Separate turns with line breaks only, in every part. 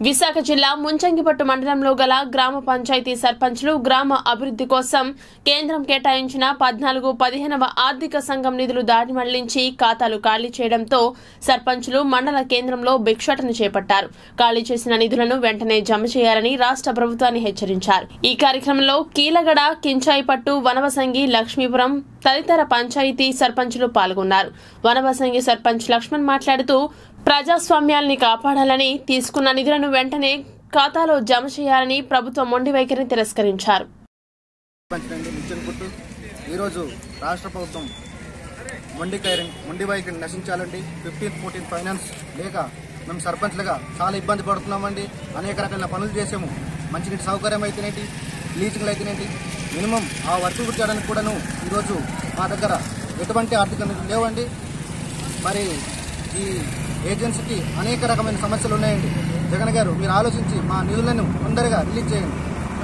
విశాఖ జిల్లా ముంచంగిపట్టు మండలంలో గల గ్రామ పంచాయతీ సర్పంచ్లు గ్రామ అభివృద్ధి కోసం కేంద్రం కేటాయించిన పద్నాలుగు పదిహేనవ ఆర్థిక సంఘం నిధులు దారి మళ్లించి ఖాతాలు ఖాళీ చేయడంతో సర్పంచ్లు మండల కేంద్రంలో భిక్షాటన చేపట్టారు ఖాళీ చేసిన నిధులను వెంటనే జమ చేయాలని రాష్ట్ర ప్రభుత్వాన్ని హెచ్చరించారు ఈ కార్యక్రమంలో కీలగడ కించాయిపట్టు వనవసంగి లక్ష్మీపురం తదితర పంచాయతీ సర్పంచ్లు పాల్గొన్నారు వనవసంగి సర్పంచ్ లక్ష్మణ్ మాట్లాడుతూ ప్రజాస్వామ్యాల్ని కాపాడాలని తీసుకున్న నిధులను వెంటనే ఖాతాలో జమ చేయాలని ప్రభుత్వం మొండి వైఖరిని తిరస్కరించారు
పంచండి ముచ్చనపుట్టు ఈరోజు రాష్ట్ర ప్రభుత్వం మొండి కైరన్ మొండి వైఖరిని నశించాలండి ఫిఫ్టీన్ ఫోర్టీన్ ఫైనాన్స్ లేక మేము సర్పంచ్లుగా చాలా ఇబ్బంది పడుతున్నామండి అనేక రకాల పనులు చేసాము మంచినీటి సౌకర్యం అయితేనేంటి బ్లీచింగ్లు అయితేనేంటి మినిమం ఆ వర్క్ చేయడానికి కూడాను ఈరోజు మా దగ్గర ఎటువంటి ఆర్థిక నిధులు లేవండి మరి ఈ ఏజెన్సీకి అనేక రకమైన సమస్యలు ఉన్నాయండి జగన్ గారు మీరు ఆలోచించి మా నిధులను తొందరగా రిలీజ్ చేయండి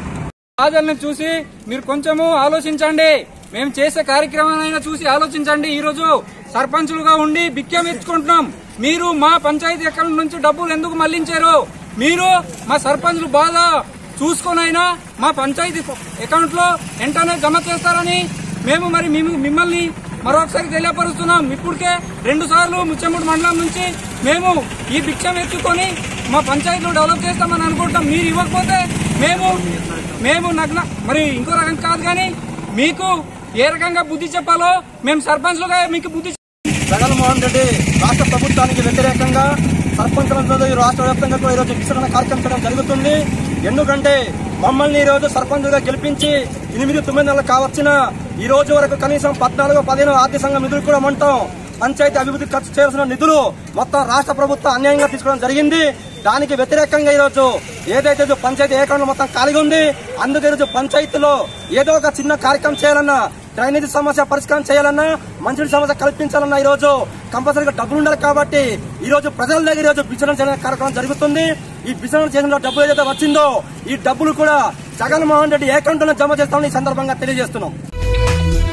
బాధలను చూసి మీరు కొంచెము ఆలోచించండి మేము చేసే కార్యక్రమాలైనా చూసి ఆలోచించండి ఈ రోజు సర్పంచులుగా ఉండి బిక్యం ఎత్తుకుంటున్నాం మీరు మా పంచాయతీ అకౌంట్ నుంచి డబ్బులు ఎందుకు మళ్లించారు మీరు మా సర్పంచులు బాధ చూసుకొనైనా మా పంచాయతీ అకౌంట్ లో వెంటనే జమ చేస్తారని మేము మరి మేము మిమ్మల్ని మరొకసారి తెలియపరుస్తున్నాం ఇప్పటికే రెండు సార్లు ముచ్చంగుడు మండలం నుంచి మేము ఈ భిక్షం ఎత్తుకొని మా పంచాయతీలో డెవలప్ చేస్తామని అనుకుంటాం మీరు ఇవ్వకపోతే మేము మేము నగ్న మరి ఇంకో రకం కాదు కానీ మీకు ఏ రకంగా బుద్ధి చెప్పాలో మేము సర్పంచ్లుగా మీకు బుద్ధి
జగన్మోహన్ రెడ్డి రాష్ట్ర ప్రభుత్వానికి వ్యతిరేకంగా సర్పంచులతో ఈ రాష్ట్ర వ్యాప్తంగా కూడా ఈరోజు విస్తరణ కార్యక్రమం చేయడం జరుగుతుంది ఎందుకంటే మమ్మల్ని ఈ రోజు సర్పంచులుగా గెలిపించి ఎనిమిది తొమ్మిది నెలలు కావచ్చిన ఈ రోజు వరకు కనీసం పద్నాలుగు పదిహేను ఆర్థిక సంఘం నిధులు కూడా ఉంటాం పంచాయతీ అభివృద్ధి ఖర్చు చేయాల్సిన నిధులు మొత్తం రాష్ట్ర ప్రభుత్వం అన్యాయంగా తీసుకోవడం జరిగింది దానికి వ్యతిరేకంగా ఈరోజు ఏదైతే ఇది పంచాయతీ ఏకంలో మొత్తం ఖాళీగా ఉంది అందుకే ఈరోజు పంచాయతీలో ఏదో ఒక చిన్న కార్యక్రమం చేయాలన్నా డ్రైనేజీ సమస్య పరిష్కారం చేయాలన్నా మంచినీటి సమస్య కల్పించాలన్నా ఈ రోజు కంపల్సరీగా డబ్బులు ఉండాలి కాబట్టి ఈ రోజు ప్రజల దగ్గర ఈ రోజు విచారణ చేయడానికి కార్యక్రమం జరుగుతుంది ఈ విచారణ చేసిన డబ్బు ఏదైతే వచ్చిందో ఈ డబ్బులు కూడా జగన్మోహన్ రెడ్డి ఏ అకౌంట్లో జమ చేస్తామని ఈ సందర్భంగా తెలియజేస్తున్నాం